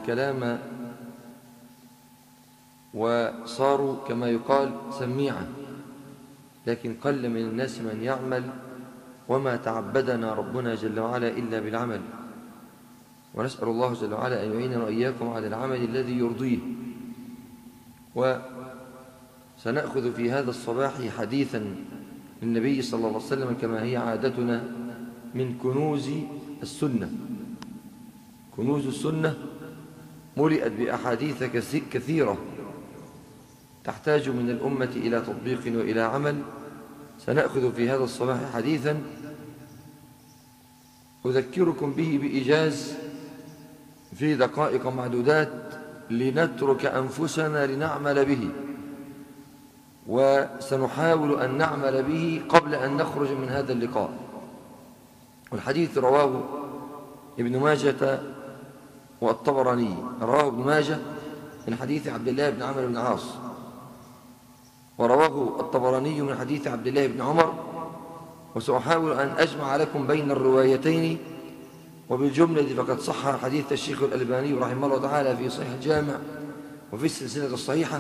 الكلام وصاروا كما يقال سميعا لكن قل من الناس من يعمل وما تعبدنا ربنا جل وعلا إلا بالعمل ونسأل الله جل وعلا أن يعيننا وإياكم على العمل الذي يرضيه وسنأخذ في هذا الصباح حديثا للنبي صلى الله عليه وسلم كما هي عادتنا من كنوز السنة كنوز السنة ملئت بأحاديث كثيرة تحتاج من الأمة إلى تطبيق وإلى عمل سنأخذ في هذا الصباح حديثا أذكركم به بإيجاز في دقائق معدودات لنترك أنفسنا لنعمل به وسنحاول أن نعمل به قبل أن نخرج من هذا اللقاء والحديث رواه ابن ماجة والطبراني رواه ابن ماجة من حديث عبد الله بن عمرو بن عاص ورواه الطبراني من حديث عبد الله بن عمر وسأحاول أن أجمع لكم بين الروايتين وبالجملة فقد صح حديث الشيخ الألباني رحمه الله تعالى في صحيح الجامع وفي السلسلة الصحيحة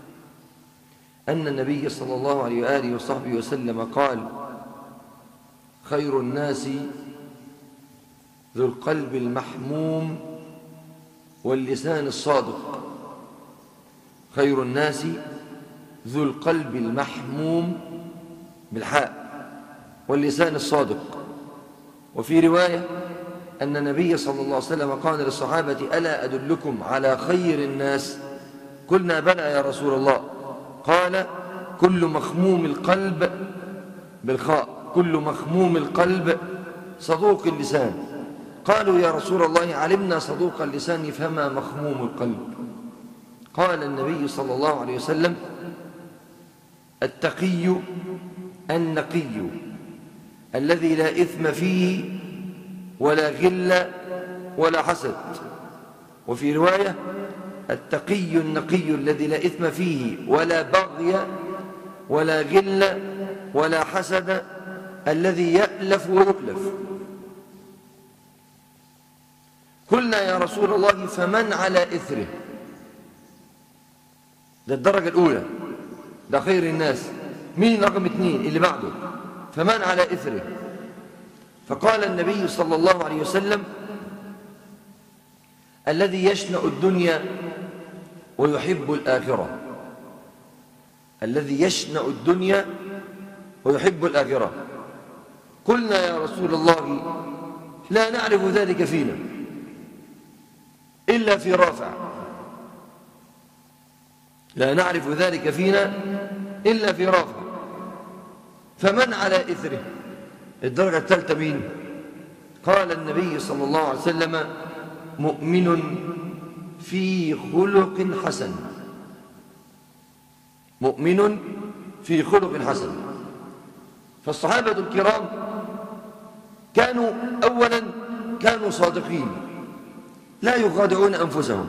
أن النبي صلى الله عليه وآله وصحبه وسلم قال خير الناس ذو القلب المحموم واللسان الصادق خير الناس ذو القلب المحموم بالحاء واللسان الصادق وفي رواية أن النبي صلى الله عليه وسلم قال للصحابة ألا أدلكم على خير الناس قلنا بلى يا رسول الله قال كل مخموم القلب بالخاء كل مخموم القلب صدوق اللسان قالوا يا رسول الله علمنا صدوق اللسان فما مخموم القلب قال النبي صلى الله عليه وسلم التقي النقي الذي لا إثم فيه ولا غل ولا حسد وفي رواية التقي النقي الذي لا إثم فيه ولا بغي ولا غل ولا حسد الذي يألف ويؤلف قلنا يا رسول الله فمن على إثره ده الدرجة الأولى ده خير الناس مين رقم اثنين اللي بعده فمن على إثره فقال النبي صلى الله عليه وسلم الذي يشنأ الدنيا ويحب الآخرة الذي يشنأ الدنيا ويحب الآخرة قلنا يا رسول الله لا نعرف ذلك فينا إلا في رافع لا نعرف ذلك فينا إلا في رافع فمن على إثره الدرجة الثالثة مين قال النبي صلى الله عليه وسلم مؤمن في خلق حسن مؤمن في خلق حسن فالصحابة الكرام كانوا أولا كانوا صادقين لا يخادعون أنفسهم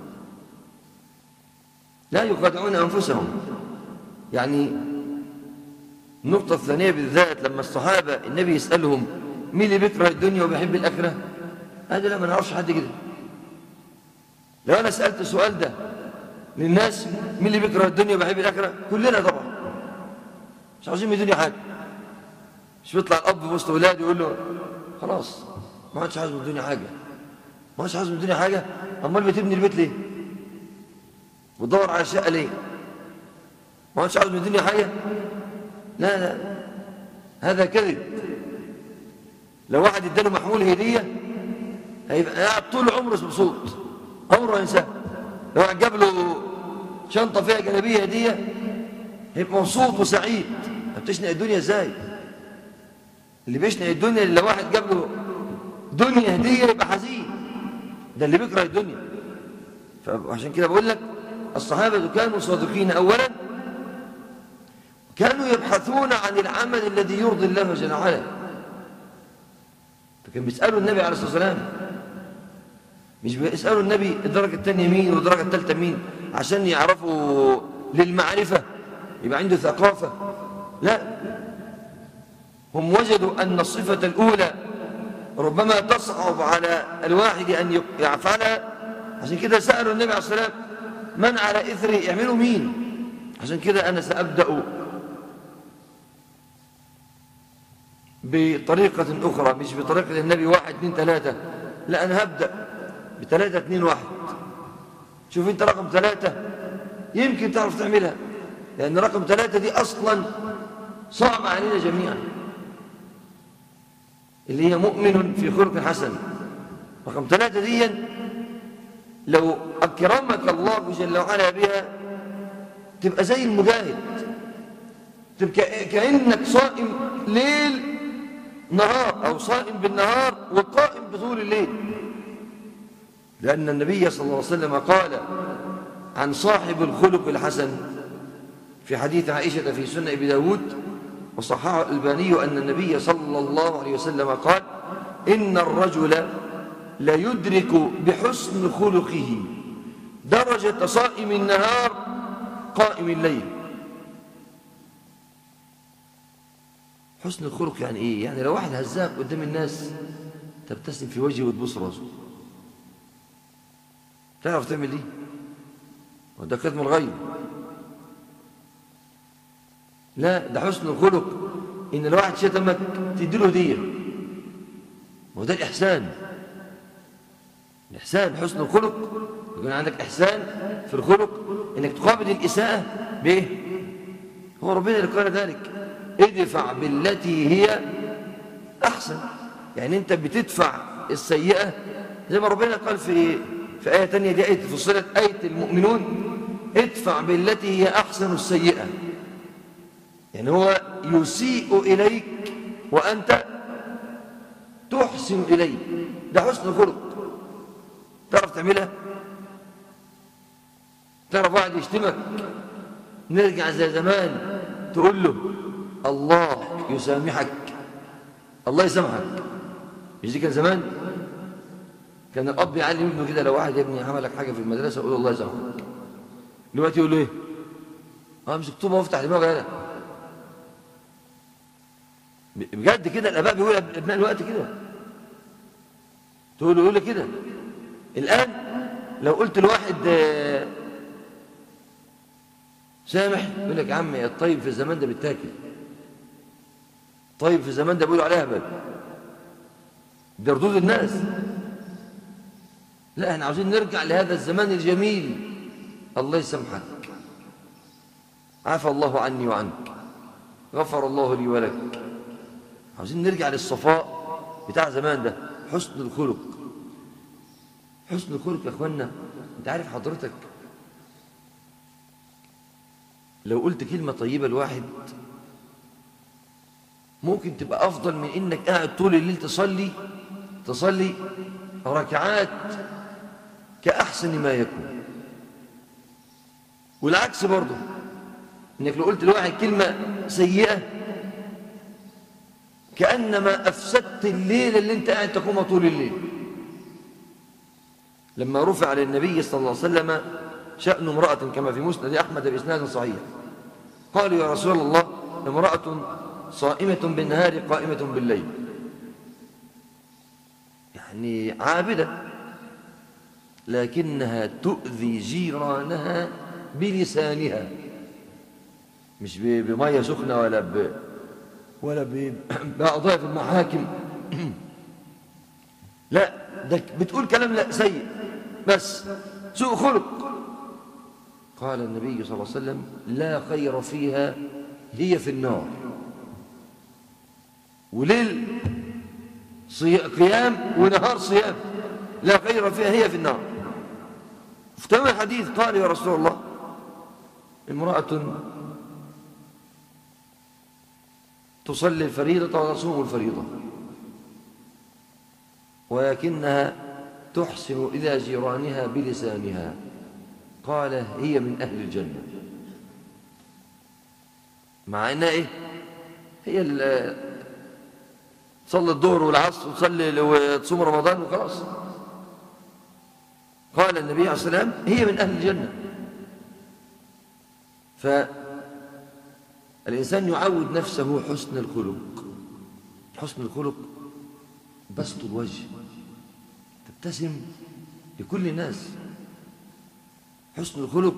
لا يخادعون أنفسهم يعني النقطة الثانية بالذات لما الصحابة النبي يسألهم مين اللي بيكره الدنيا وبيحب الآخرة هذا لا ما نعرفش حد كده لو أنا سألت السؤال ده للناس مين اللي بيكره الدنيا وبيحب الآخرة كلنا طبعا مش عاوزين من الدنيا حاجة مش بيطلع الأب في وسط ولاده يقول له خلاص ما عادش عاوز من الدنيا حاجة ما عادش عاوز من الدنيا حاجة أمال بتبني البيت ليه وتدور على الشقة ليه ما عادش عاوز من الدنيا حاجة لا لا هذا كذب لو واحد اداله محمول هدية هيبقى قاعد طول عمره مبسوط عمره ينساه لو واحد جاب له شنطة فيها جلابية هدية هيبقى مبسوط وسعيد بتشنق الدنيا ازاي اللي بيشنق الدنيا اللي لو واحد جاب له دنيا هدية يبقى حزين ده اللي بيكره الدنيا فعشان كده بقول لك الصحابة كانوا صادقين أولا كانوا يبحثون عن العمل الذي يرضي الله جل وعلا فكان بيسألوا النبي عليه الصلاة والسلام مش بيسألوا النبي الدرجة الثانية مين والدرجة الثالثة مين عشان يعرفوا للمعرفة يبقى عنده ثقافة لا هم وجدوا أن الصفة الأولى ربما تصعب على الواحد أن يفعلها عشان كده سألوا النبي عليه الصلاة والسلام من على إثري يعملوا مين عشان كده أنا سأبدأ بطريقة أخرى مش بطريقة النبي واحد اثنين ثلاثة لا أنا هبدأ بثلاثة اثنين واحد شوف أنت رقم ثلاثة يمكن تعرف تعملها لأن رقم ثلاثة دي أصلا صعب علينا جميعا اللي هي مؤمن في خلق حسن رقم ثلاثة دي لو أكرمك الله جل وعلا بها تبقى زي المجاهد تبقى كأنك صائم ليل نهار أو صائم بالنهار وقائم بطول الليل لأن النبي صلى الله عليه وسلم قال عن صاحب الخلق الحسن في حديث عائشة في سنة أبي داود وصححه الألباني أن النبي صلى الله عليه وسلم قال إن الرجل ليدرك بحسن خلقه درجة صائم النهار قائم الليل حسن الخلق يعني ايه يعني لو واحد هزاك قدام الناس تبتسم في وجهه وتبوس راسه تعرف تعمل ايه وده كتم الغيب لا ده حسن الخلق ان لو واحد شتمك تديله هديه وده الاحسان الاحسان حسن الخلق يكون عندك احسان في الخلق انك تقابل الاساءه بايه هو ربنا اللي قال ذلك ادفع بالتي هي احسن يعني انت بتدفع السيئه زي ما ربنا قال في في ايه ثانيه دي ايه فصلت ايه المؤمنون ادفع بالتي هي احسن السيئه يعني هو يسيء اليك وانت تحسن اليه ده حسن خلق تعرف تعملها تعرف واحد يشتمك نرجع زي زمان تقول له الله يسامحك الله يسامحك مش دي كان زمان كان الاب يعلم ابنه كده لو واحد يا ابني عمل لك حاجه في المدرسه قول له الله يسامحك دلوقتي يقول له ايه اه امسك طوبه وافتح دماغك يالا بجد كده الاباء بيقول ابناء الوقت كده تقول له يقول لك كده الان لو قلت لواحد آه، سامح يقول لك يا عم الطيب في الزمان ده بيتاكل طيب في الزمان ده بيقولوا عليها هبل ده ردود الناس لا احنا عاوزين نرجع لهذا الزمان الجميل الله يسامحك عفى الله عني وعنك غفر الله لي ولك عاوزين نرجع للصفاء بتاع زمان ده حسن الخلق حسن الخلق يا اخوانا انت عارف حضرتك لو قلت كلمة طيبة لواحد ممكن تبقى أفضل من إنك قاعد طول الليل تصلي تصلي ركعات كأحسن ما يكون والعكس برضه إنك لو قلت لواحد كلمة سيئة كأنما أفسدت الليل اللي أنت قاعد تقوم طول الليل لما رفع للنبي صلى الله عليه وسلم شأن امرأة كما في مسند أحمد بإسناد صحيح قالوا يا رسول الله امرأة صائمة بالنهار قائمة بالليل يعني عابدة لكنها تؤذي جيرانها بلسانها مش ب- بمية سخنة ولا ب ولا ب- بقضايا في المحاكم لا ده بتقول كلام لا سيء بس سوء خلق قال النبي صلى الله عليه وسلم لا خير فيها هي في النار وليل صي... قيام ونهار صيام لا خير فيها هي في النار في تمام الحديث قال يا رسول الله امرأة تصلي الفريضة وتصوم الفريضة ولكنها تحسن إلى جيرانها بلسانها قال هي من أهل الجنة مع أنها إيه هي ال- تصلي الظهر والعصر وتصلي وتصوم رمضان وخلاص قال النبي عليه الصلاة والسلام هي من أهل الجنة فالإنسان يعود نفسه حسن الخلق حسن الخلق بسط الوجه تبتسم لكل الناس حسن الخلق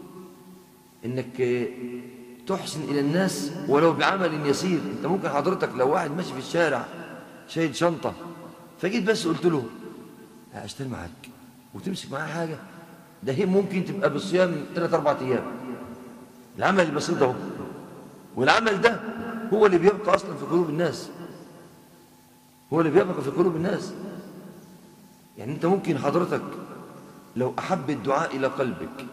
انك تحسن الى الناس ولو بعمل يسير انت ممكن حضرتك لو واحد ماشي في الشارع شايل شنطه فجيت بس قلت له اشتري معاك وتمسك معاه حاجه ده هي ممكن تبقى بالصيام ثلاث اربع ايام العمل البسيط ده والعمل ده هو اللي بيبقى اصلا في قلوب الناس هو اللي بيبقى في قلوب الناس يعني انت ممكن حضرتك لو احب الدعاء الى قلبك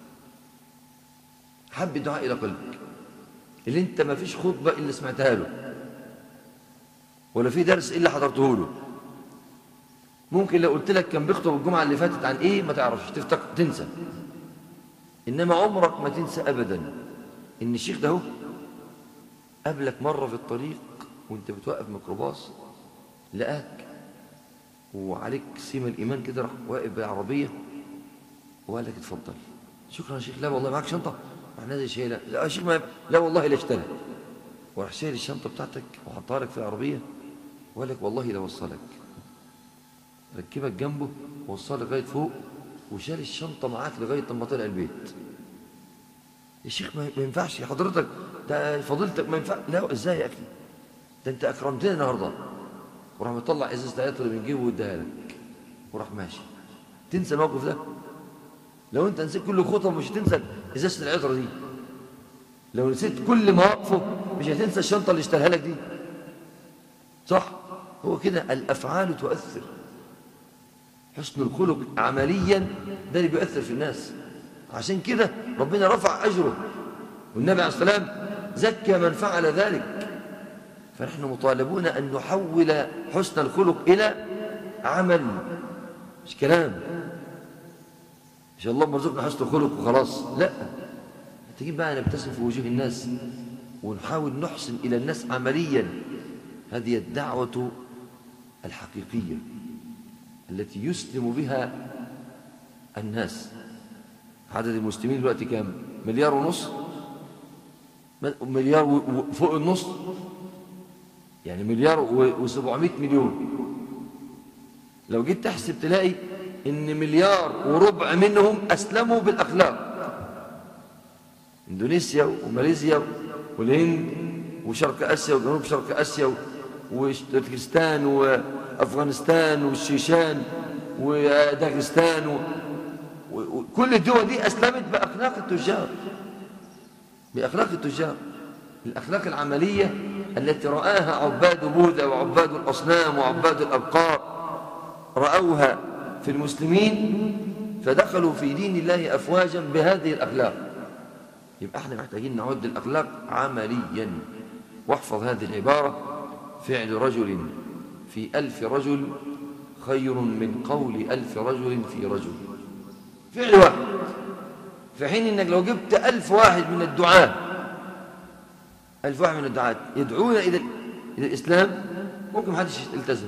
حب الدعاء الى قلبك اللي انت ما فيش خطبه الا سمعتها له ولا في درس الا حضرته له ممكن لو قلت لك كان بيخطب الجمعه اللي فاتت عن ايه ما تعرفش تفتكر تنسى انما عمرك ما تنسى ابدا ان الشيخ ده هو قابلك مره في الطريق وانت بتوقف ميكروباص لقاك وعليك سيما الايمان كده راح واقف بالعربيه وقال لك اتفضل شكرا يا شيخ لا والله معاك شنطه راح نازل شايلها لا يا شيخ ما لا والله لا اشترى وراح شايل الشنطه بتاعتك وحطها لك في العربيه وقال لك والله لا وصلك ركبك جنبه ووصلك لغايه فوق وشال الشنطه معاك لغايه لما طلع البيت الشيخ ما ينفعش حضرتك ده فضيلتك ما ينفع لا ازاي يا اخي ده انت اكرمتني النهارده وراح مطلع ازازه عطر من جيبه واداها لك وراح ماشي تنسى الموقف ده لو انت نسيت كل خطوه مش هتنسى ازازه العطر دي لو نسيت كل مواقفه مش هتنسى الشنطه اللي اشتراها لك دي صح هو كده الافعال تؤثر حسن الخلق عمليا ده اللي بيؤثر في الناس عشان كده ربنا رفع اجره والنبي عليه السلام زكى من فعل ذلك فنحن مطالبون ان نحول حسن الخلق الى عمل مش كلام ان شاء الله مرزقنا حسن الخلق وخلاص لا تجيب بقى نبتسم في وجوه الناس ونحاول نحسن الى الناس عمليا هذه الدعوه الحقيقيه التي يسلم بها الناس عدد المسلمين دلوقتي كام مليار ونص مليار فوق النص يعني مليار وسبعمائة مليون لو جيت تحسب تلاقي ان مليار وربع منهم اسلموا بالاخلاق اندونيسيا وماليزيا والهند وشرق اسيا وجنوب شرق اسيا وتركستان وافغانستان والشيشان وداغستان وكل الدول دي اسلمت باخلاق التجار باخلاق التجار الاخلاق العمليه التي راها عباد بوذا وعباد الاصنام وعباد الابقار راوها في المسلمين فدخلوا في دين الله افواجا بهذه الاخلاق يبقى احنا محتاجين نعد الاخلاق عمليا واحفظ هذه العباره فعل رجل في ألف رجل خير من قول ألف رجل في رجل فعل واحد في حين انك لو جبت ألف واحد من الدعاة ألف واحد من الدعاة يدعون إلى إلى الإسلام ممكن ما حدش يلتزم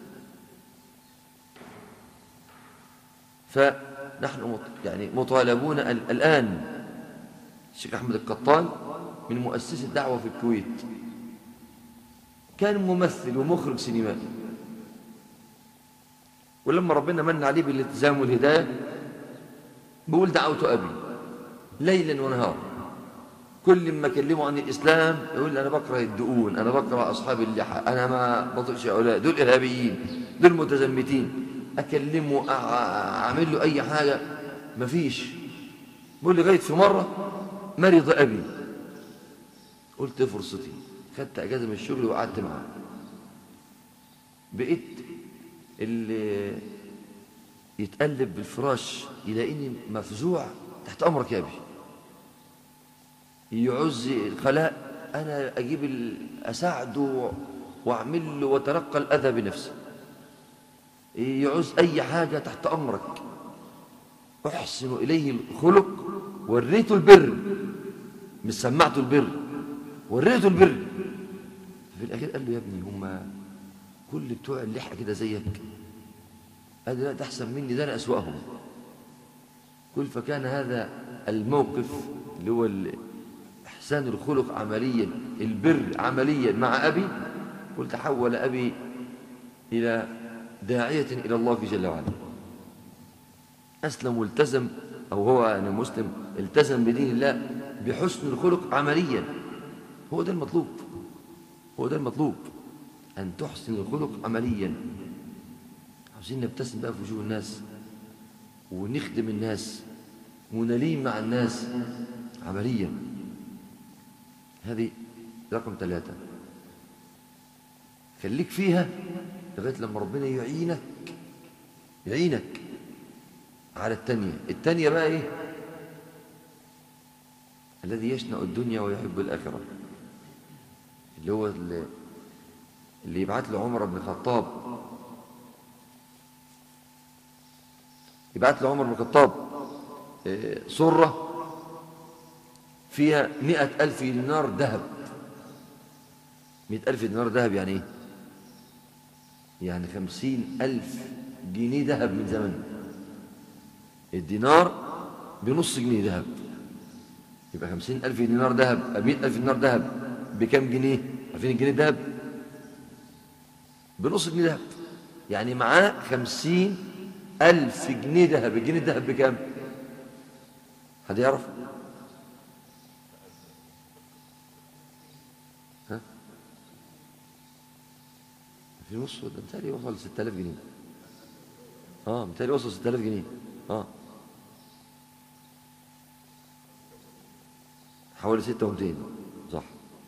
فنحن يعني مطالبون الآن الشيخ أحمد القطان من مؤسسي الدعوة في الكويت كان ممثل ومخرج سينمائي ولما ربنا من عليه بالالتزام والهداية بقول دعوت أبي ليلا ونهارا كل ما أكلمه عن الإسلام يقول لي أنا بكره الدقون أنا بكره أصحاب اللحى أنا ما بطيقش هؤلاء دول إرهابيين دول متزمتين أكلمه أعمل له أي حاجة مفيش بقول لي لغاية في مرة مرض أبي قلت فرصتي خدت أجازة من الشغل وقعدت معاه بقيت اللي يتقلب بالفراش يلاقيني مفزوع تحت أمرك يا أبي يعز الخلاء أنا أجيب أساعده وأعمل له وترقى الأذى بنفسي يعوز أي حاجة تحت أمرك أحسن إليه الخلق وريته البر مش سمعته البر وريته البر في الأخير قال له يا ابني هم كل بتوع اللحى كده زيك قال لا ده أحسن مني ده أنا أسوأهم كل فكان هذا الموقف اللي هو إحسان الخلق عمليا البر عمليا مع أبي قلت تحول أبي إلى داعية إلى الله جل وعلا أسلم والتزم أو هو يعني مسلم التزم بدين الله بحسن الخلق عمليا هو ده المطلوب هو ده المطلوب أن تحسن الخلق عمليا عاوزين نبتسم بقى في وجوه الناس ونخدم الناس ونلين مع الناس عمليا هذه رقم ثلاثة خليك فيها لغاية لما ربنا يعينك يعينك على التانية التانية بقى ايه الذي يشنأ الدنيا ويحب الآخرة اللي هو اللي, اللي يبعت له عمر بن الخطاب يبعت له عمر بن الخطاب آه، سرة فيها مئة ألف دينار ذهب مئة ألف دينار ذهب يعني إيه؟ يعني خمسين ألف جنيه ذهب من زمن الدينار بنص جنيه ذهب يبقى خمسين ألف دينار ذهب مئة ألف دينار ذهب بكم جنيه عارفين الجنيه ذهب بنص جنيه ذهب يعني معاه خمسين ألف جنيه ذهب الجنيه الذهب بكم حد يعرف ها في نص ده متهيألي وصل 6000 جنيه اه متهيألي وصل 6000 جنيه اه حوالي 6200 صح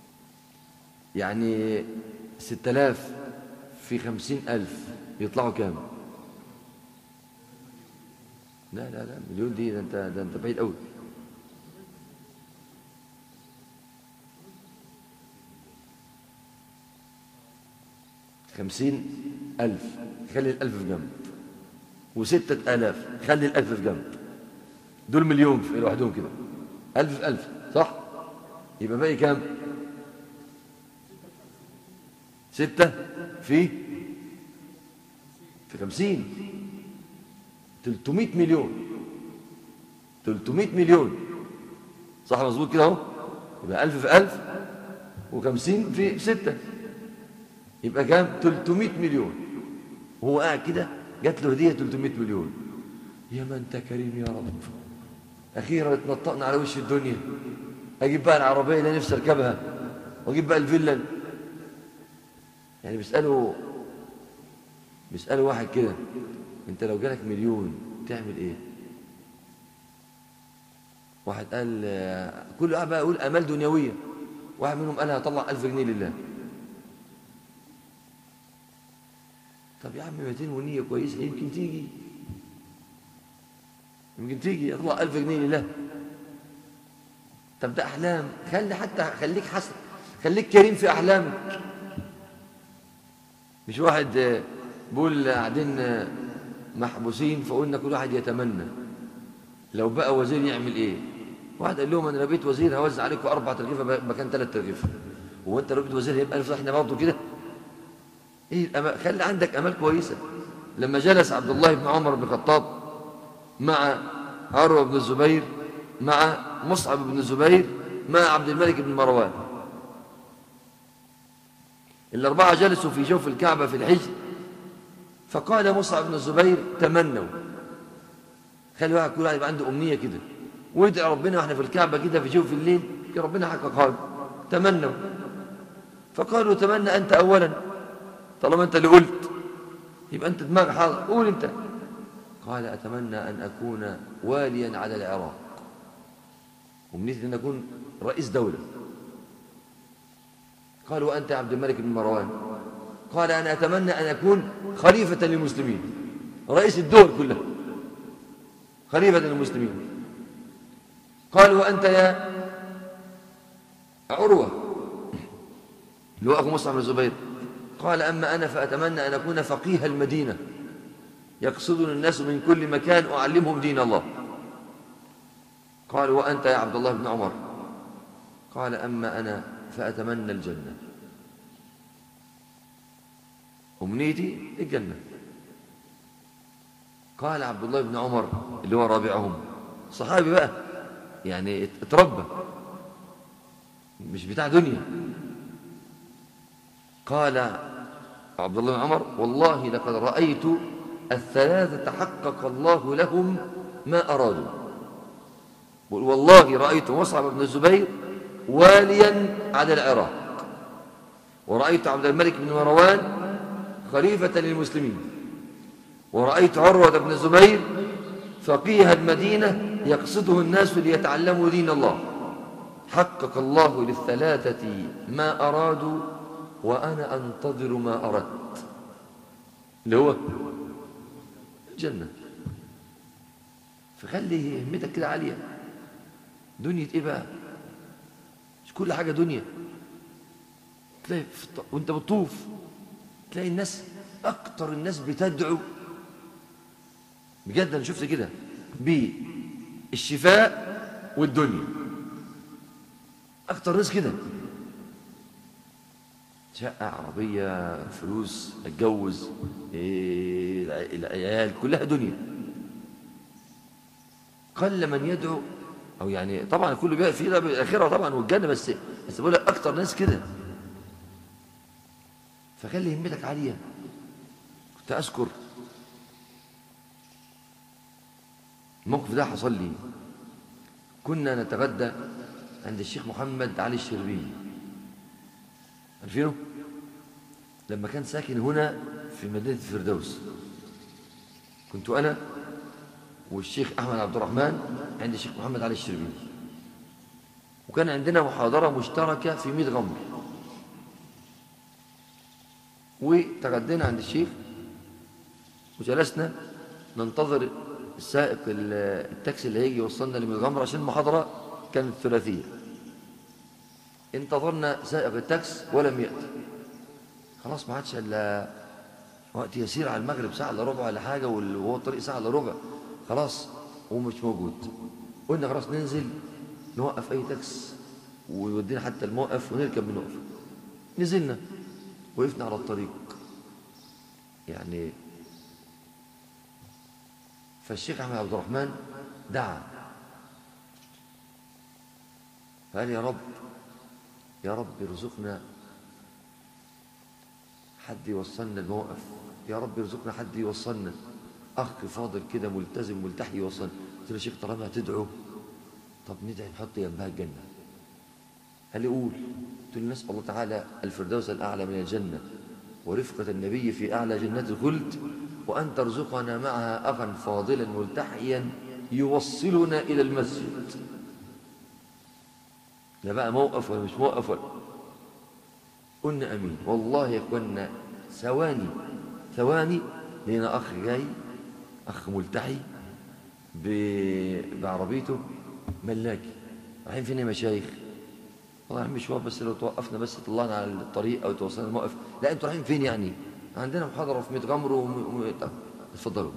يعني 6000 في 50000 يطلعوا كام؟ لا لا لا مليون دي ده انت ده انت بعيد قوي خمسين ألف خلي الألف في جنب وستة آلاف خلي الألف في جنب دول مليون في لوحدهم كده ألف في ألف صح يبقى باقي كام ستة في في خمسين تلتمائة مليون تلتمائة مليون صح مظبوط كده اهو يبقى ألف في ألف وخمسين في ستة يبقى كام 300 مليون وهو قاعد كده جات له هديه 300 مليون يا ما انت كريم يا رب اخيرا اتنطقنا على وش الدنيا اجيب بقى العربيه اللي نفسي اركبها واجيب بقى الفيلا يعني بيسالوا بيسالوا واحد كده انت لو جالك مليون تعمل ايه واحد قال آه، كل واحد بقى يقول امال دنيويه واحد منهم قال هطلع 1000 جنيه لله طب يا عم 200 ونية كويسة يمكن تيجي يمكن تيجي يطلع 1000 جنيه لله طب ده أحلام خلي حتى خليك حسن خليك كريم في أحلامك مش واحد آه، بيقول قاعدين آه، محبوسين فقلنا كل واحد يتمنى لو بقى وزير يعمل ايه واحد قال لهم انا لو بقيت وزير هوزع عليكم اربع ترغيفه مكان ثلاث ترغيفه هو انت لو بقيت وزير هيبقى احنا برضه كده ايه الأمل؟ خلي عندك امال كويسه لما جلس عبد الله بن عمر بن الخطاب مع عروه بن الزبير مع مصعب بن الزبير مع عبد الملك بن مروان الأربعة جلسوا في جوف الكعبة في الحجر فقال مصعب بن الزبير تمنوا خلي واحد كل واحد يبقى عنده أمنية كده ويدعي ربنا واحنا في الكعبة كده في جوف الليل يا ربنا حقق هذا تمنوا فقالوا تمنى أنت أولا طالما أنت اللي قلت يبقى أنت دماغ حاضر قول أنت قال أتمنى أن أكون واليا على العراق أمنيتي أن أكون رئيس دولة قال وأنت يا عبد الملك بن مروان قال أنا أتمنى أن أكون خليفة للمسلمين رئيس الدول كلها خليفة للمسلمين قال وأنت يا عروة اللي هو أخو مصعب بن الزبير قال أما أنا فأتمنى أن أكون فقيه المدينة يقصدني الناس من كل مكان أعلمهم دين الله قال وأنت يا عبد الله بن عمر قال أما أنا فأتمنى الجنة أمنيتي الجنة قال عبد الله بن عمر اللي هو رابعهم صحابي بقى يعني اتربى مش بتاع دنيا قال عبد الله بن عمر والله لقد رأيت الثلاثة تحقق الله لهم ما أرادوا بقول والله رأيت مصعب بن الزبير واليا على العراق ورأيت عبد الملك بن مروان خليفة للمسلمين ورأيت عروة بن الزبير فقيه المدينة يقصده الناس ليتعلموا دين الله حقق الله للثلاثة ما أرادوا وأنا أنتظر ما أردت اللي هو الجنة فخلي همتك كده عالية دنيا ايه بقى مش كل حاجة دنيا تلاقي في الط- وانت بتطوف تلاقي الناس اكتر الناس بتدعو بجد انا شفت كده بالشفاء والدنيا اكتر ناس كده شقة عربية فلوس اتجوز إيه الع- العيال كلها دنيا قل من يدعو او يعني طبعا كله بيبقى فيه ده بالاخره طبعا والجنه بس بس بقول لك اكتر ناس كده فخلي همتك عاليه كنت اذكر الموقف ده حصل لي كنا نتغدى عند الشيخ محمد علي الشربيني عارفينه لما كان ساكن هنا في مدينه الفردوس كنت انا والشيخ احمد عبد الرحمن عند الشيخ محمد علي الشربيني وكان عندنا محاضره مشتركه في ميت غمر وتغدينا عند الشيخ وجلسنا ننتظر السائق ال- التاكسي اللي هيجي يوصلنا لميت غمر عشان المحاضره كانت ثلاثيه انتظرنا سائق التاكس ولم ياتي خلاص ما عادش الا وقت يسير على المغرب ساعه الا ربع ولا حاجه وال- وهو الطريق ساعه الا ربع خلاص هو مش موجود قلنا خلاص ننزل نوقف اي تاكس ويودينا حتى الموقف ونركب من نقف نزلنا وقفنا على الطريق يعني فالشيخ احمد عبد الرحمن دعا فقال يا رب يا رب ارزقنا حد يوصلنا الموقف يا رب ارزقنا حد يوصلنا اخ فاضل كده ملتزم ملتحي يوصلنا قلت له يا شيخ طالما هتدعو طب ندعي نحط جنبها الجنه قال لي قول قلت له نسال الله تعالى الفردوس الاعلى من الجنه ورفقه النبي في اعلى جنات الخلد وان ترزقنا معها اخا فاضلا ملتحيا يوصلنا الى المسجد لا بقى موقف ولا مش موقف ولا قلنا امين والله يا اخوانا ثواني ثواني لقينا اخ جاي اخ ملتحي ب- بعربيته ملاكي رايحين فين يا مشايخ والله يا عم مشوار بس لو توقفنا بس طلعنا على الطريق او توصلنا الموقف لا انتوا رايحين فين يعني عندنا محاضره في ميت غمر وم... وم... طب اتفضلوا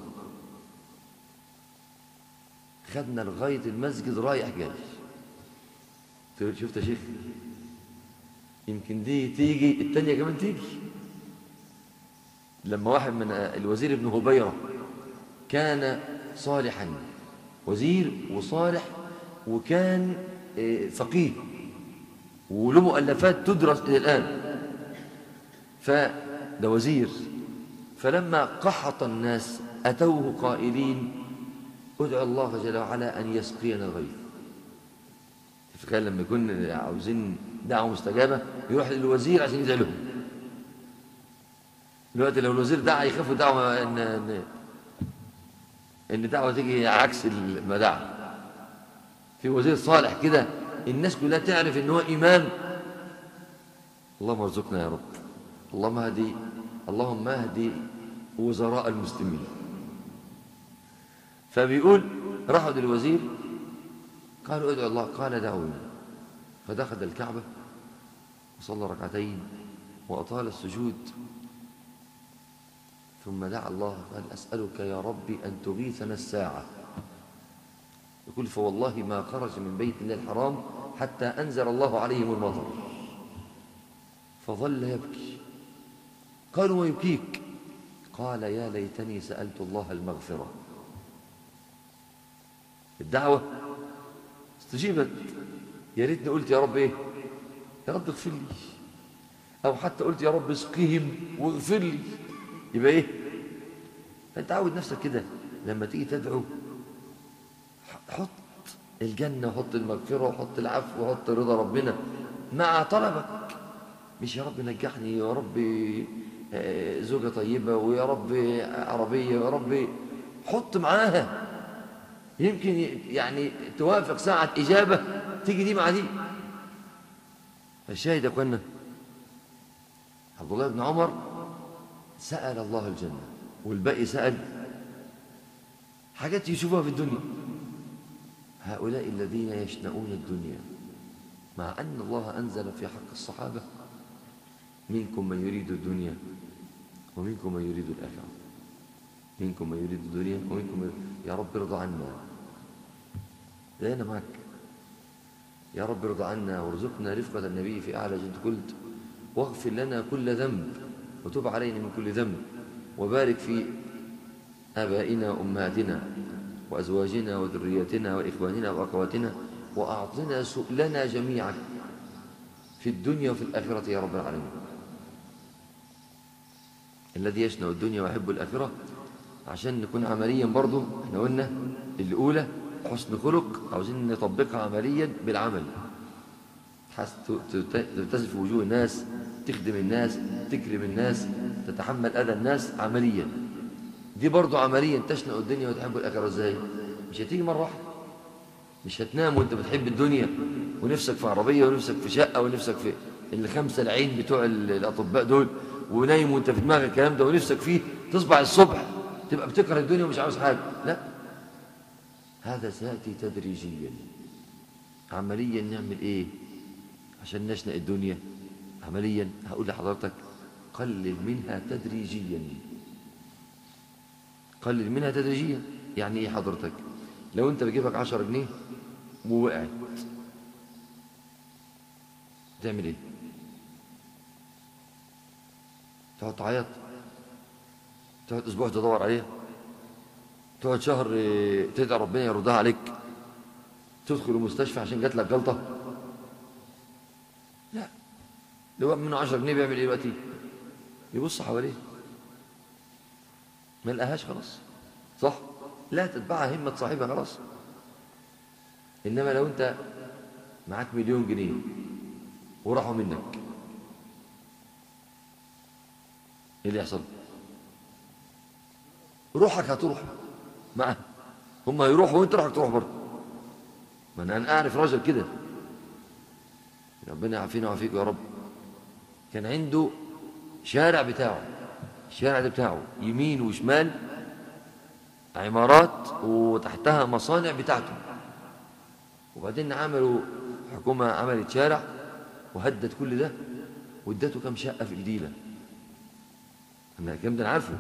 خدنا لغايه المسجد رايح جاي قلت له شفت يا شيخ يمكن دي تيجي التانية كمان تيجي لما واحد من الوزير ابن هبيرة كان صالحا وزير وصالح وكان آه، فقيه وله مؤلفات تدرس إلى الآن فده وزير فلما قحط الناس أتوه قائلين ادعو الله جل وعلا أن يسقينا الغيث تخيل لما يكون عاوزين دعوة مستجابة يروح للوزير عشان يدعي لهم دلوقتي لو الوزير دعا يخافوا دعوة إن إن إن دعوة تيجي عكس ما دعا في وزير صالح كده الناس كلها تعرف إن هو إمام اللهم ارزقنا يا رب اللهم اهدي اللهم اهدي وزراء المسلمين فبيقول راحوا للوزير قالوا ادعوا الله قال دعوني فدخل الكعبة وصلى ركعتين وأطال السجود ثم دعا الله قال أسألك يا ربي أن تغيثنا الساعة يقول فوالله ما خرج من بيت الله الحرام حتى أنزل الله عليهم المطر فظل يبكي قالوا ويبكيك قال يا ليتني سألت الله المغفرة الدعوة استجيبت يا ريتني قلت يا رب ايه يا رب اغفر لي او حتى قلت يا رب اسقيهم واغفر لي يبقى ايه فانت عود نفسك كده لما تيجي تدعو ح- حط الجنة وحط المغفرة وحط العفو وحط رضا ربنا مع طلبك مش يا رب نجحني يا رب آه، زوجة طيبة ويا رب عربية ويا رب حط معاها يمكن يعني توافق ساعة إجابة تيجي دي مع دي الشاهد يا أخوانا عبد الله بن عمر سأل الله الجنة والباقي سأل حاجات يشوفها في الدنيا هؤلاء الذين يشنؤون الدنيا مع أن الله أنزل في حق الصحابة منكم من يريد الدنيا ومنكم من يريد الآخرة منكم من يريد الدنيا ومنكم من يا رب ارضى عنا لا أنا معك يا رب ارضى عنا وارزقنا رفقة النبي في أعلى جد قلت واغفر لنا كل ذنب وتب علينا من كل ذنب وبارك في آبائنا وأمهاتنا وأزواجنا وذريتنا وإخواننا وأخواتنا وأعطنا سؤلنا جميعا في الدنيا وفي الآخرة يا رب العالمين الذي يشنع الدنيا ويحب الآخرة عشان نكون عمليا برضو احنا قلنا الأولى حسن خلق عاوزين نطبقها عمليا بالعمل حس- ت- ت- تبتسم في وجوه الناس تخدم الناس تكرم الناس تتحمل أذى الناس عمليا دي برضو عمليا تشنق الدنيا وتحب الآخرة ازاي مش هتيجي مرة واحدة مش هتنام وانت بتحب الدنيا ونفسك في عربية ونفسك في شقة ونفسك في الخمسة العين بتوع ال- الأطباء دول ونايم وانت في دماغك الكلام ده ونفسك فيه تصبح الصبح تبقى بتكره الدنيا ومش عاوز حاجة لا هذا سيأتي تدريجيا عمليا نعمل ايه عشان نشنق الدنيا عمليا هقول لحضرتك قلل منها تدريجيا قلل منها تدريجيا يعني ايه حضرتك لو انت بجيبك عشر جنيه ووقعت تعمل ايه تقعد تعيط تقعد اسبوع تدور عليها تقعد شهر اه، تدعي ربنا يردها عليك تدخل المستشفى عشان جات لك جلطه لا لو منه 10 جنيه بيعمل ايه دلوقتي يبص حواليه ما لقاهاش خلاص صح لا تتبعها همة صاحبها خلاص إنما لو أنت معاك مليون جنيه وراحوا منك إيه اللي يحصل روحك هتروح معاه هم هيروحوا وانت روحك تروح برضه ما انا أنا اعرف راجل كده ربنا يعافينا ويعافيك يا رب كان عنده شارع بتاعه الشارع ده بتاعه يمين وشمال عمارات وتحتها مصانع بتاعته وبعدين عملوا حكومة عملت شارع وهدت كل ده وادته كام شقة في الجديلة أنا الكلام ده أنا عارفه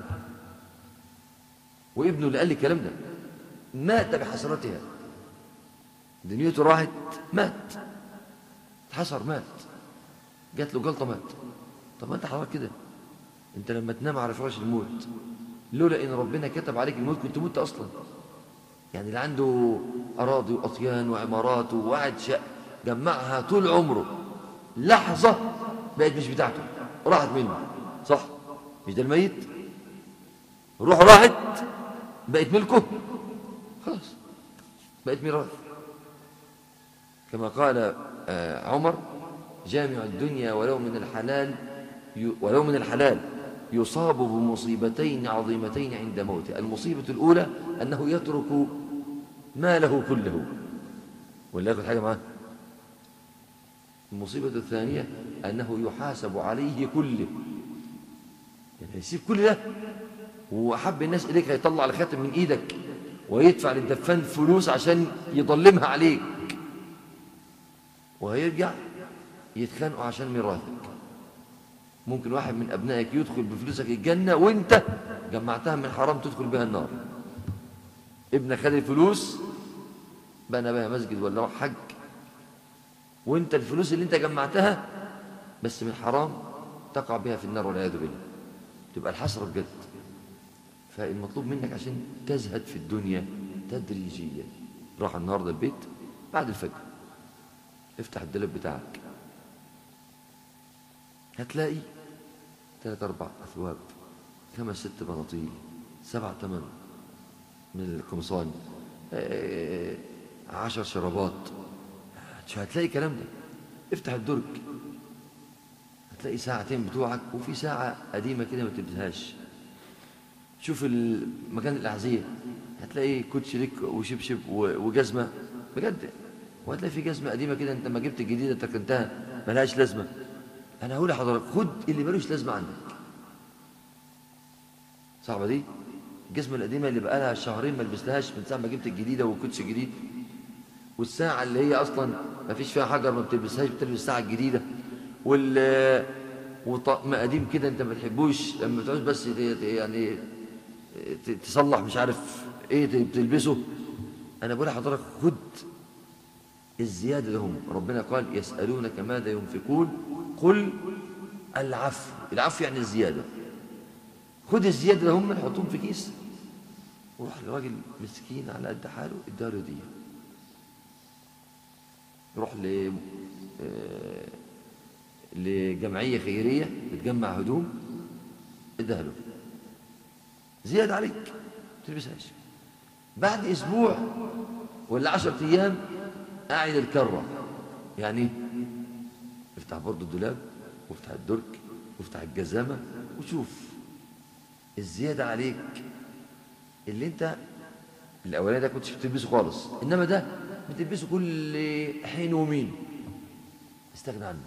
وابنه اللي قال لي الكلام ده مات بحسرتها دنيته راحت مات اتحسر مات جات له جلطة مات طب ما انت حضرتك كده انت لما تنام على فراش الموت لولا ان ربنا كتب عليك الموت كنت مت اصلا يعني اللي عنده اراضي واطيان وعمارات وقعد شق جمعها طول عمره لحظه بقت مش بتاعته راحت منه صح مش ده الميت روحه راحت بقت ملكه خلاص بقت ميراث كما قال آه، عمر جامع الدنيا ولو من الحلال ي- ولو من الحلال يصاب بمصيبتين عظيمتين عند موته المصيبة الأولى أنه يترك ماله كله ولا ياخد حاجة معاه المصيبة الثانية أنه يحاسب عليه كله يعني يسيب كل ده وأحب الناس إليك هيطلع الخاتم من إيدك ويدفع للدفان فلوس عشان يضلمها عليك وهيرجع يتخانقوا عشان ميراثك ممكن واحد من أبنائك يدخل بفلوسك الجنة وانت جمعتها من حرام تدخل بها النار ابنك خد الفلوس بنى بها مسجد ولا راح حج وانت الفلوس اللي انت جمعتها بس من حرام تقع بها في النار والعياذ بالله تبقى الحسرة بجد فالمطلوب منك عشان تزهد في الدنيا تدريجيا راح النهارده البيت بعد الفجر افتح الدولاب بتاعك هتلاقي ثلاث أربع أثواب خمس ست بناطيل سبع ثمان من القمصان آه، عشر شرابات مش هتلاقي الكلام ده افتح الدرج هتلاقي ساعتين بتوعك وفي ساعة قديمة كده ما تلبسهاش شوف ال- مكان الأعزية هتلاقي كوتش ليك وشبشب و- وجزمة بجد وهتلاقي في جزمة قديمة كده انت ما جبت الجديدة تركنتها ملهاش لازمة انا هقول لحضرتك خد اللي ملوش لازمة عندك صعبة دي الجزمة القديمة اللي بقالها شهرين ما لبستهاش من ساعة ما جبت الجديدة والكوتش الجديد والساعة اللي هي أصلا ما فيش فيها حجر ما بتلبسهاش بتلبس الساعة الجديدة وال وطقم قديم كده أنت ما بتحبوش لما بتعوز بس ت- ت- يعني ت- تصلح مش عارف إيه ت- بتلبسه أنا بقول لحضرتك خد الزيادة لهم ربنا قال يسألونك ماذا ينفقون قل العفو العفو يعني الزيادة خد الزيادة ده هم حطهم في كيس وروح لراجل مسكين على قد حاله اداله دي يروح ل آه، لجمعية خيرية بتجمع هدوم اداها له زيادة عليك ما تلبسهاش بعد أسبوع ولا عشرة أيام أعد الكرة يعني إيه؟ افتح برضه الدولاب وافتح الدرج وافتح الجزامة وشوف الزيادة عليك اللي انت الاولاني ده كنتش بتلبسه خالص انما ده بتلبسه كل حين ومين استغنى عنه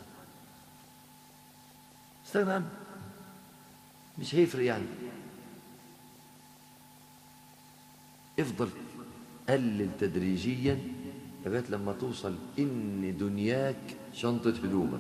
استغنى عنه مش هيفرق يعني افضل قلل تدريجيا لغايه لما توصل ان دنياك شنطه هدومك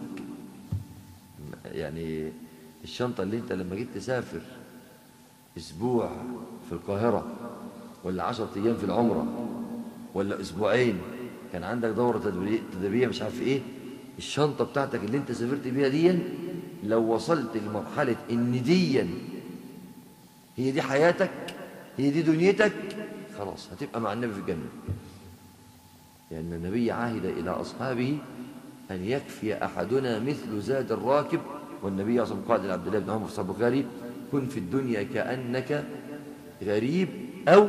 يعني الشنطه اللي انت لما جيت تسافر اسبوع في القاهره ولا عشرة ايام في العمره ولا اسبوعين كان عندك دوره تدريبيه تدريبية مش عارف ايه الشنطه بتاعتك اللي انت سافرت بيها دي لو وصلت لمرحله ان ديا هي دي حياتك هي دي دنيتك خلاص هتبقى مع النبي في الجنه لأن النبي عهد إلى أصحابه أن يكفي أحدنا مثل زاد الراكب والنبي صلى الله عليه وسلم قال لعبد الله بن عمر في صحيح البخاري كن في الدنيا كأنك غريب أو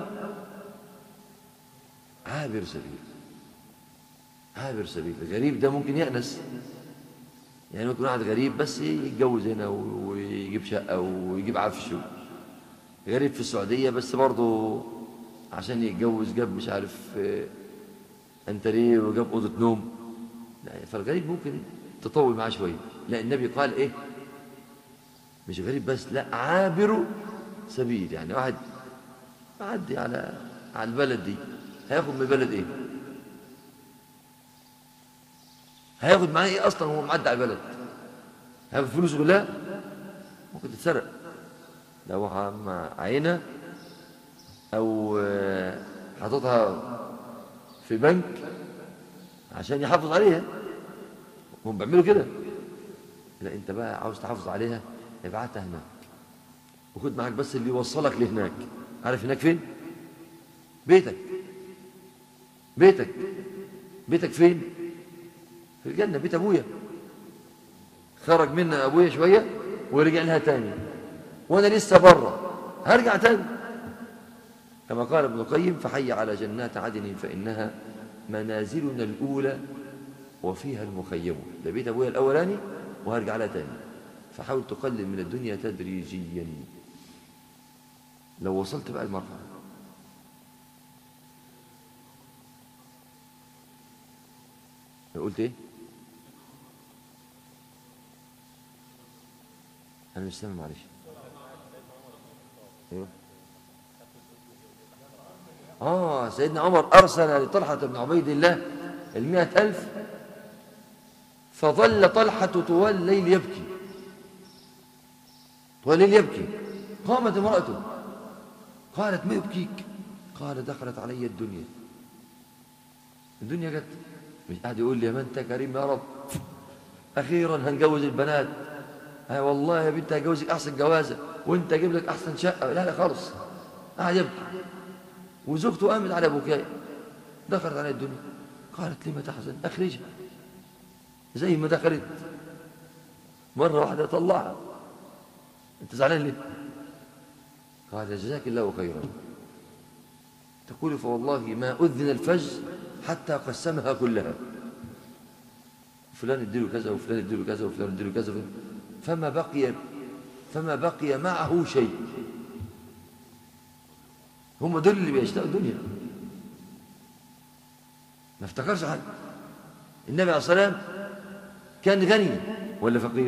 عابر سبيل عابر سبيل الغريب ده ممكن يأنس يعني ممكن واحد غريب بس يتجوز هنا ويجيب شقة ويجيب عفش غريب في السعودية بس برضه عشان يتجوز جاب مش عارف آه، انتريه وجاب اوضه نوم لا فالغريب ممكن تطول معاه شويه لا النبي قال ايه مش غريب بس لا عابر سبيل يعني واحد معدي على على البلد دي هياخد من البلد ايه هياخد معاه ايه اصلا وهو معدي على البلد هياخد فلوسه كلها ممكن تتسرق لو مع عينه او آه، حاططها في بنك عشان يحافظ عليها هم بيعملوا كده لا انت بقى عاوز تحافظ عليها ابعتها هناك وخد معاك بس اللي يوصلك لهناك عارف هناك فين بيتك بيتك بيتك فين في الجنة بيت أبويا خرج منا أبويا شوية ورجع لها تاني وأنا لسه بره هرجع تاني كما قال ابن القيم فحي على جنات عدن فإنها منازلنا الأولى وفيها المخيم ده بيت أبويا الأولاني وهرجع لها تاني فحاول تقلل من الدنيا تدريجيا لو وصلت بقى المرحلة قلت ايه انا مش سامع معلش ايوه آه سيدنا عمر أرسل لطلحة بن عبيد الله المئة ألف فظل طلحة طوال الليل يبكي طوال الليل يبكي قامت امرأته قالت ما يبكيك قال دخلت علي الدنيا الدنيا جت مش قاعد يقول لي يا ما انت كريم يا رب اخيرا هنجوز البنات ها والله يا بنت هجوزك احسن جوازه وانت اجيب لك احسن شقه لا لا خالص قاعد يبكي وزوجته قامت على بكاء دخلت على الدنيا قالت لما تحزن اخرجها زي ما دخلت مره واحده طلعها انت زعلان ليه قال جزاك الله خيرا تقول فوالله ما اذن الفجر حتى قسمها كلها فلان اديله كذا وفلان اديله كذا وفلان اديله كذا فما بقي فما بقي معه شيء هم دول اللي بيشتاقوا الدنيا ما افتكرش حاجه النبي عليه الصلاه والسلام كان غني ولا فقير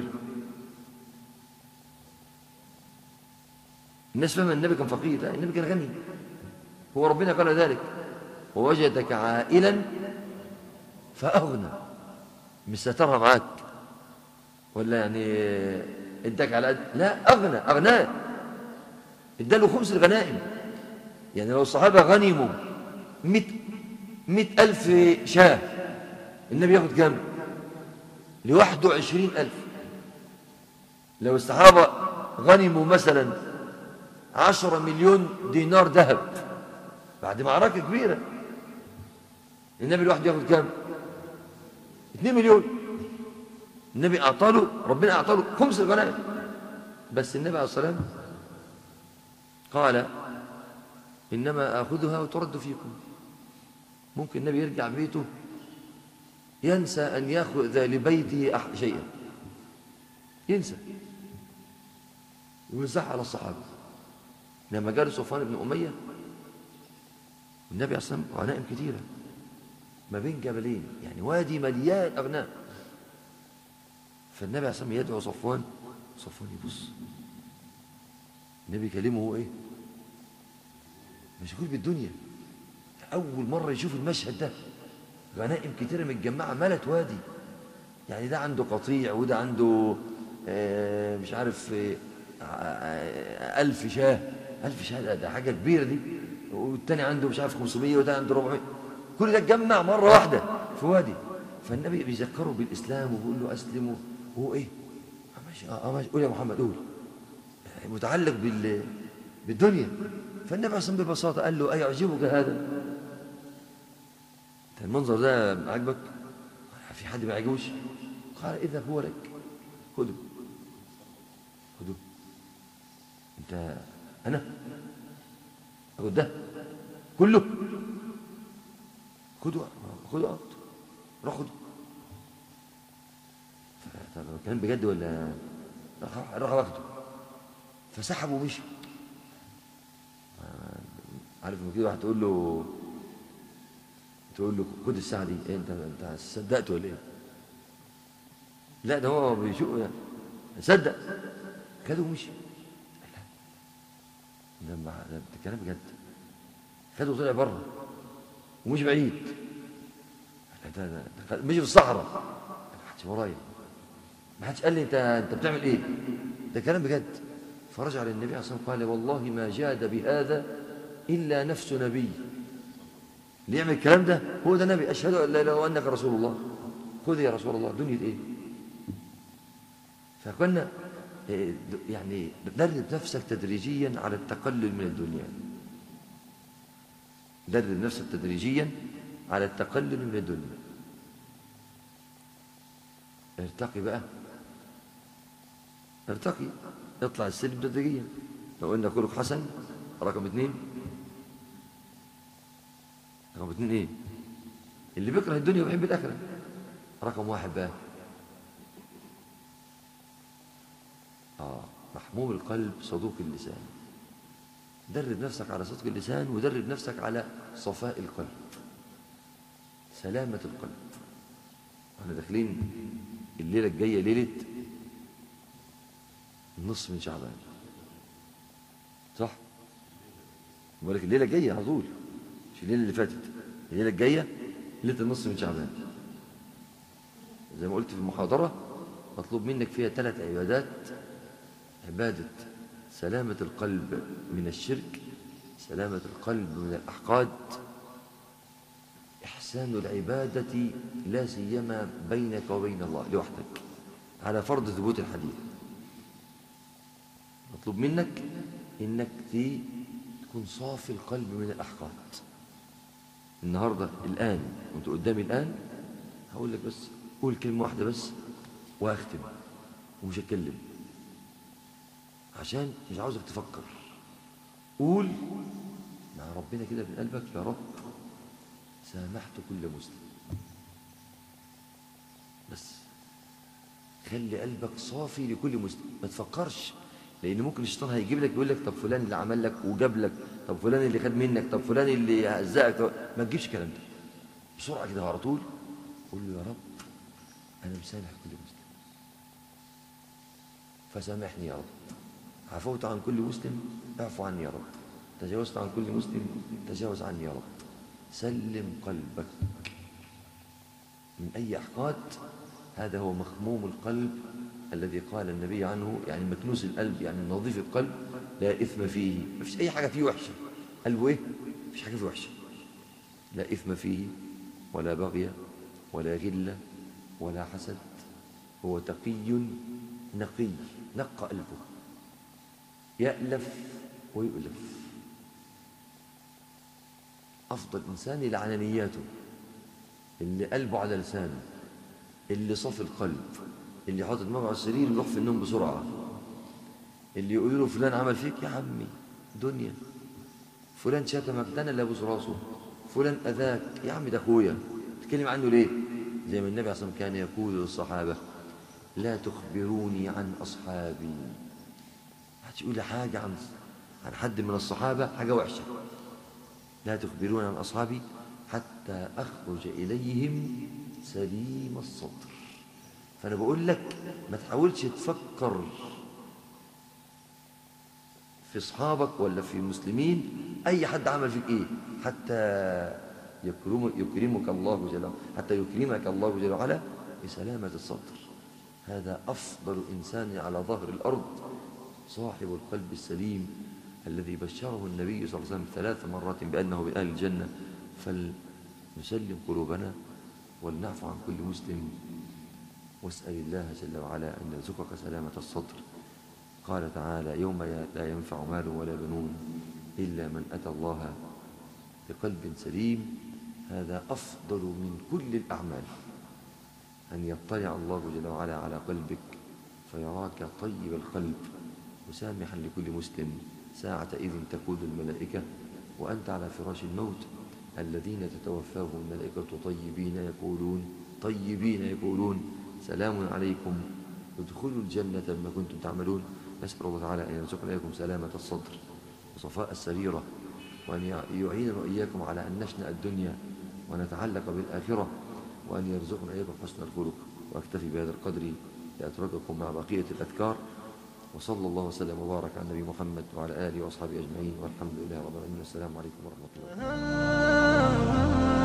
الناس فاهمه النبي كان فقير لا النبي كان غني هو ربنا قال ذلك ووجدك عائلا فأغنى مش سترها معاك ولا يعني اداك على قد لا أغنى أغناه اداله خمس الغنائم يعني لو الصحابة غنموا مئة, مئة ألف شاه النبي ياخد كام لوحده عشرين ألف لو الصحابة غنموا مثلا عشرة مليون دينار ذهب بعد معركة كبيرة النبي لوحده ياخد كام 2 مليون النبي أعطاله ربنا أعطاله خمس الغنائم بس النبي عليه الصلاة والسلام قال إنما آخذها وترد فيكم ممكن النبي يرجع بيته ينسى أن يأخذ لبيته شيئا ينسى ويوزعها على الصحابة لما جاء صفوان بن أمية النبي عليه الصلاة والسلام غنائم كثيرة ما بين جبلين يعني وادي مليان أغنام فالنبي عليه الصلاة والسلام يدعو صفوان صفوان يبص النبي كلمه هو ايه مشغول بالدنيا أول مرة يشوف المشهد ده غنائم كتيرة متجمعة ملت وادي يعني ده عنده قطيع وده عنده آه مش عارف آه ألف شاه ألف شاه ده, ده حاجة كبيرة دي والتاني عنده مش عارف 500 وده عنده 400 كل ده اتجمع مرة واحدة في وادي فالنبي بيذكره بالإسلام وبيقول له أسلم وهو إيه ماشي اه ماشي قول يا محمد قول متعلق بال بالدنيا فالنبي عليه الصلاة ببساطة قال له أيعجبك هذا المنظر ده عجبك في حد ما يعجبوش قال إذا هو لك خده خده أنت أنا أقول ده كله خده خده أقعد روح خده طب كلام بجد ولا راح واخده فسحبه ومشي عارف لما كده واحد تقول له تقول له خد الساعه دي إيه انت انت صدقت ولا ايه لا ده هو بيشوف يعني صدق خده ومشي ده ده كلام بجد خده وطلع بره ومش بعيد ده ده ده مشي في الصحراء ما حدش ورايا ما حدش قال لي انت انت بتعمل ايه ده كلام بجد فرجع للنبي عليه الصلاه والسلام قال والله ما جاد بهذا الا نفس نبي اللي يعمل الكلام ده هو ده نبي اشهد ان لا اله الا انك رسول الله خذ يا رسول الله دنيا ايه فكنا يعني درب نفسك تدريجيا على التقلل من الدنيا درب نفسك تدريجيا على التقلل من الدنيا ارتقي بقى ارتقي اطلع السلم تدريجيا لو قلنا خلق حسن رقم اثنين رقم اثنين ايه اللي بيكره الدنيا ويحب الاخره رقم واحد بقى اه محموم القلب صدوق اللسان درب نفسك على صدق اللسان ودرب نفسك على صفاء القلب سلامة القلب احنا داخلين الليلة الجاية ليلة النصف من شعبان صح بقول لك الليلة الجاية على طول مش الليلة اللي فاتت الليلة الجاية ليلة النصف من شعبان زي ما قلت في المحاضرة مطلوب منك فيها ثلاث عبادات عبادة سلامة القلب من الشرك سلامة القلب من الأحقاد إحسان العبادة لا سيما بينك وبين الله لوحدك على فرض ثبوت الحديث مطلوب منك إنك تكون صافي القلب من الأحقاد النهاردة الآن وانت قدامي الآن هقول لك بس قول كلمة واحدة بس وأختم ومش هتكلم عشان مش عاوزك تفكر قول مع ربنا كده من قلبك يا رب سامحت كل مسلم بس خلي قلبك صافي لكل مسلم ما تفكرش لان ممكن الشيطان هيجيب لك يقول لك طب فلان اللي عمل لك وجاب لك طب فلان اللي خد منك طب فلان اللي هزقك طب ما تجيبش الكلام ده بسرعه كده على طول قول له يا رب انا مسامح كل مسلم فسامحني يا رب عفوت عن كل مسلم اعفو عني يا رب تجاوزت عن كل مسلم تجاوز عني يا رب سلم قلبك من أي أحقاد هذا هو مخموم القلب الذي قال النبي عنه يعني مكنوس القلب يعني نظيف القلب لا إثم فيه ما فيش أي حاجة فيه وحشة قلبه إيه؟ ما فيش حاجة فيه وحشة لا إثم فيه ولا بغي ولا غلة ولا حسد هو تقي نقي نقى قلبه يألف ويؤلف أفضل إنسان لعن نياته اللي قلبه على لسانه اللي صافي القلب اللي حاطط دماغه على السرير يروح في النوم بسرعة اللي يقول له فلان عمل فيك يا عمي دنيا فلان شتمك ده انا اللي ابوس راسه فلان اذاك يا عمي ده اخويا تتكلم عنه ليه زي ما النبي عليه الصلاه والسلام كان يقول للصحابه لا تخبروني عن اصحابي هتقول لي حاجه عن عن حد من الصحابه حاجه وحشه لا تخبرون عن أصحابي حتى أخرج إليهم سليم الصدر فأنا بقول لك ما تحاولش تفكر في أصحابك ولا في المسلمين أي حد عمل فيك إيه حتى يكرم يكرمك الله جل وعلا حتى يكرمك الله جل وعلا بسلامة الصدر هذا أفضل إنسان على ظهر الأرض صاحب القلب السليم الذي بشره النبي صلى الله عليه وسلم ثلاث مرات بأنه من أهل الجنة فلنسلم قلوبنا ولنعفو عن كل مسلم واسأل الله جل وعلا أن يرزقك سلامة الصدر قال تعالى يوم لا ينفع مال ولا بنون إلا من أتى الله بقلب سليم هذا أفضل من كل الأعمال أن يطلع الله جل وعلا على قلبك فيراك طيب القلب مسامحا لكل مسلم ساعة إذ تقول الملائكة وأنت على فراش الموت الذين تتوفاهم الملائكة طيبين يقولون طيبين يقولون سلام عليكم ادخلوا الجنة بما كنتم تعملون نسأل الله تعالى أن يرزقنا إياكم سلامة الصدر وصفاء السريرة وأن يعيننا وإياكم على أن نشنأ الدنيا ونتعلق بالآخرة وأن يرزقنا إياكم حسن الخلق وأكتفي بهذا القدر لأترككم مع بقية الأذكار وصلى الله وسلم وبارك على النبي محمد وعلى آله وأصحابه أجمعين والحمد لله رب العالمين والسلام عليكم ورحمة الله